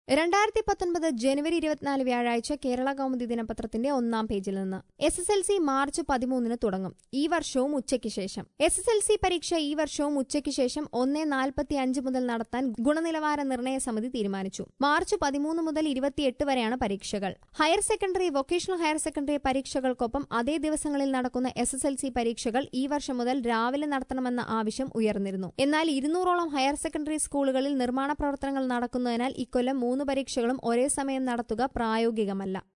രണ്ടായിരത്തി പത്തൊൻപത് ജനുവരി ഇരുപത്തിനാല് വ്യാഴാഴ്ച കേരള കൗമുദി ദിനപത്രത്തിന്റെ ഒന്നാം പേജിൽ നിന്ന് S S L C March പതിമൂന്നിന് തുടങ്ങും ഈ വർഷവും ഉച്ചയ്ക്ക് ശേഷം എസ് എസ് എൽ സി പരീക്ഷ ഈ വർഷവും ഉച്ചയ്ക്ക് ശേഷം ഒന്ന് നാൽപ്പത്തി അഞ്ച് മുതൽ നടത്താൻ ഗുണനിലവാര നിർണയ സമിതി തീരുമാനിച്ചു മാർച്ച് പതിമൂന്ന് മുതൽ ഇരുപത്തിയെട്ട് വരെയാണ് പരീക്ഷകൾ higher secondary vocational higher secondary പരീക്ഷകൾക്കൊപ്പം അതേ ദിവസങ്ങളിൽ നടക്കുന്ന എസ് എസ് എൽ സി പരീക്ഷകൾ ഈ വർഷം മുതൽ രാവിലെ നടത്തണമെന്ന ആവശ്യം ഉയർന്നിരുന്നു എന്നാൽ ഇരുന്നൂറോളം ഹയർ സെക്കൻഡറി സ്കൂളുകളിൽ നിർമ്മാണ പ്രവർത്തനങ്ങൾ നടക്കുന്നതിനാൽ ഇക്കൊല്ലം മൂന്ന് പരീക്ഷകളും ഒരേ സമയം നടത്തുക പ്രായോഗികമല്ല